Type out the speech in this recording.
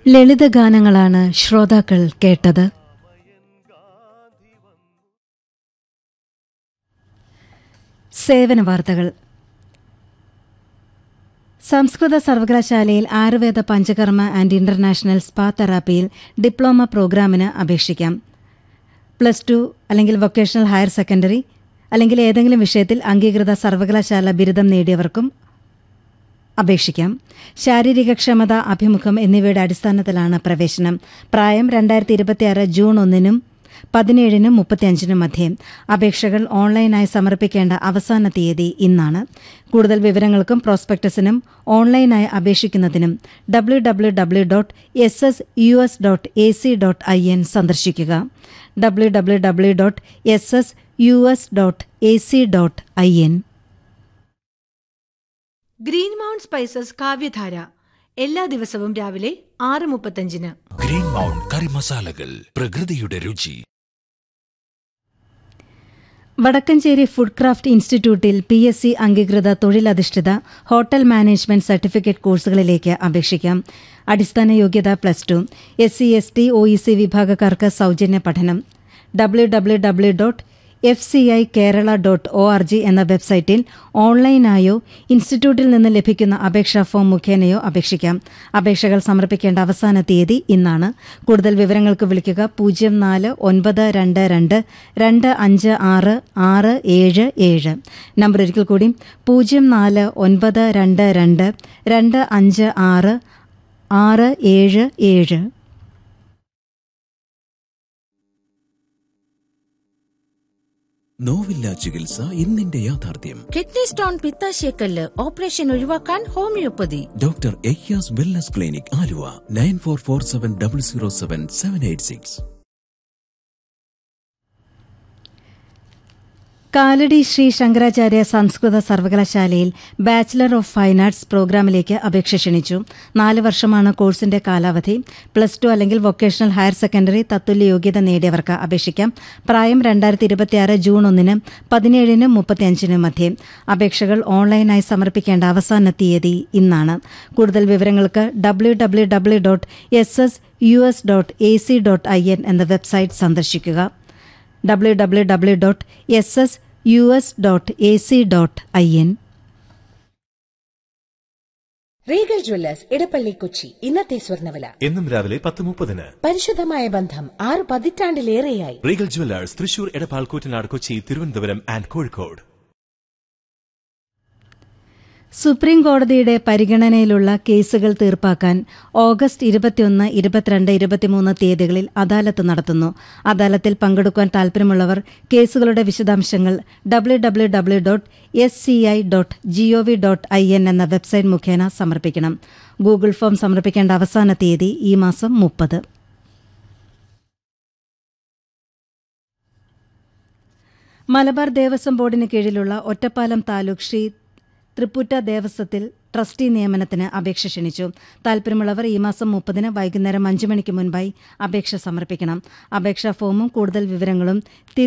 ലളിതഗാനങ്ങളാണ് ശ്രോതാക്കൾ കേട്ടത് സേവന വാർത്തകൾ സംസ്കൃത സർവകലാശാലയിൽ Ayurveda Panchakarma and international spa തെറാപ്പിയിൽ ഡിപ്ലോമ പ്രോഗ്രാമിന് അപേക്ഷിക്കാം പ്ലസ് ടു അല്ലെങ്കിൽ വൊക്കേഷണൽ ഹയർ സെക്കൻഡറി അല്ലെങ്കിൽ ഏതെങ്കിലും വിഷയത്തിൽ അംഗീകൃത സർവകലാശാല ബിരുദം നേടിയവർക്കും അപേക്ഷിക്കാം ശാരീരികക്ഷമത അഭിമുഖം എന്നിവയുടെ അടിസ്ഥാനത്തിലാണ് പ്രവേശനം പ്രായം രണ്ടായിരത്തി ഇരുപത്തിയാറ് ജൂൺ ഒന്നിനും പതിനേഴിനും മുപ്പത്തിയഞ്ചിനും മധ്യേ അപേക്ഷകൾ ഓൺലൈനായി സമർപ്പിക്കേണ്ട അവസാന തീയതി ഇന്നാണ് കൂടുതൽ വിവരങ്ങൾക്കും പ്രോസ്പെക്ടസിനും ഓൺലൈനായി അപേക്ഷിക്കുന്നതിനും W W W dot S S U S dot A C dot I N സന്ദർശിക്കുക W W W dot S S U S dot A C dot I N Green Mount Spices Kavyadhara എല്ലാ ദിവസവും രാവിലെ ആറ് മുപ്പത്തഞ്ചിന് green mount കറി മസാലകൾ പ്രകൃതിയുടെ രുചി Vadakkanchery food craft ഇൻസ്റ്റിറ്റ്യൂട്ടിൽ പി എസ് സി അംഗീകൃത തൊഴിലധിഷ്ഠിത ഹോട്ടൽ മാനേജ്മെന്റ് സർട്ടിഫിക്കറ്റ് കോഴ്സുകളിലേക്ക് അപേക്ഷിക്കാം അടിസ്ഥാന യോഗ്യത plus two S C S T O E C വിഭാഗക്കാർക്ക് സൗജന്യ പഠനം W W W dot F C I Kerala dot O R G എന്ന വെബ്സൈറ്റിൽ ഓൺലൈനായോ ഇൻസ്റ്റിറ്റ്യൂട്ടിൽ നിന്ന് ലഭിക്കുന്ന അപേക്ഷാ ഫോം മുഖേനയോ അപേക്ഷിക്കാം അപേക്ഷകൾ സമർപ്പിക്കേണ്ട അവസാന തീയതി ഇന്നാണ് കൂടുതൽ വിവരങ്ങൾക്ക് വിളിക്കുക പൂജ്യം നാല് ഒൻപത് രണ്ട് രണ്ട് രണ്ട് അഞ്ച് ആറ് ആറ് ഏഴ് ഏഴ് നമ്പർ ഒരിക്കൽ കൂടി പൂജ്യം നാല് ഒൻപത് രണ്ട് രണ്ട് രണ്ട് അഞ്ച് ആറ് ആറ് ഏഴ് ഏഴ് നോവില്ല ചികിത്സ ഇന്നിന്റെ യാഥാർത്ഥ്യം കിഡ്നി സ്റ്റോൺ പിത്താശയക്കല്ല് ഓപ്പറേഷൻ ഒഴിവാക്കാൻ ഹോമിയോപ്പതി ഡോക്ടർ എയ്യാസ് wellness clinic Aluva nine four four seven double zero seven seven eight six Kalady Sree Sankaracharya സംസ്കൃത സർവകലാശാലയിൽ ബാച്ചിലർ ഓഫ് ഫൈൻ ആർട്സ് പ്രോഗ്രാമിലേക്ക് അപേക്ഷ ക്ഷണിച്ചു നാല് വർഷമാണ് കോഴ്സിന്റെ കാലാവധി പ്ലസ് ടു അല്ലെങ്കിൽ വൊക്കേഷണൽ ഹയർ സെക്കൻഡറി തത്തുല്യ യോഗ്യത നേടിയവർക്ക് അപേക്ഷിക്കാം പ്രായം രണ്ടായിരത്തി ഇരുപത്തിയാറ് ജൂൺ ഒന്നിന് പതിനേഴിനും മുപ്പത്തിയഞ്ചിനും മധ്യേ അപേക്ഷകൾ ഓൺലൈനായി സമർപ്പിക്കേണ്ട അവസാന തീയതി ഇന്നാണ് കൂടുതൽ വിവരങ്ങൾക്ക് W W W dot S S U S dot A C dot I N എന്ന വെബ്സൈറ്റ് സന്ദർശിക്കുക W W W dot S S U S dot A C dot I N Regal Jewellers Edappally Kochi ഇന്നത്തെ സ്വർണ്ണവില എന്നും രാവിലെ പത്ത് മുപ്പതിന് പരിശുദ്ധമായ ബന്ധം ആറ് പതിറ്റാണ്ടിലേറെയായി Regal Jewellers Thrissur Edappal Koottanad Kochi Thiruvananthapuram and Kozhikode supreme കോടതിയുടെ പരിഗണനയിലുള്ള കേസുകൾ തീർപ്പാക്കാൻ ഓഗസ്റ്റ് ഇരുപത്തിയൊന്ന് ഇരുപത്തിരണ്ട് ഇരുപത്തിമൂന്ന് തീയതികളിൽ അദാലത്ത് നടത്തുന്നു അദാലത്തിൽ പങ്കെടുക്കാൻ താൽപര്യമുള്ളവർ കേസുകളുടെ വിശദാംശങ്ങൾ W W W dot S C I dot G O V dot I N എന്ന വെബ്സൈറ്റ് മുഖേന സമർപ്പിക്കണം ഗൂഗിൾ ഫോം സമർപ്പിക്കേണ്ട അവസാന തീയതി ഈ മാസം മുപ്പത് മലബാർ ദേവസ്വം ബോർഡിന് കീഴിലുള്ള ഒറ്റപ്പാലം താലൂക്ക് ശ്രീ തൃപ്പൂറ്റ ദേവസ്വത്തിൽ ട്രസ്റ്റി നിയമനത്തിന് അപേക്ഷ ക്ഷണിച്ചു താൽപര്യമുള്ളവർ ഈ മാസം മുപ്പതിന് വൈകുന്നേരം അഞ്ചു മണിക്ക് മുൻപായി അപേക്ഷ സമർപ്പിക്കണം അപേക്ഷാ ഫോമും കൂടുതൽ വിവരങ്ങളും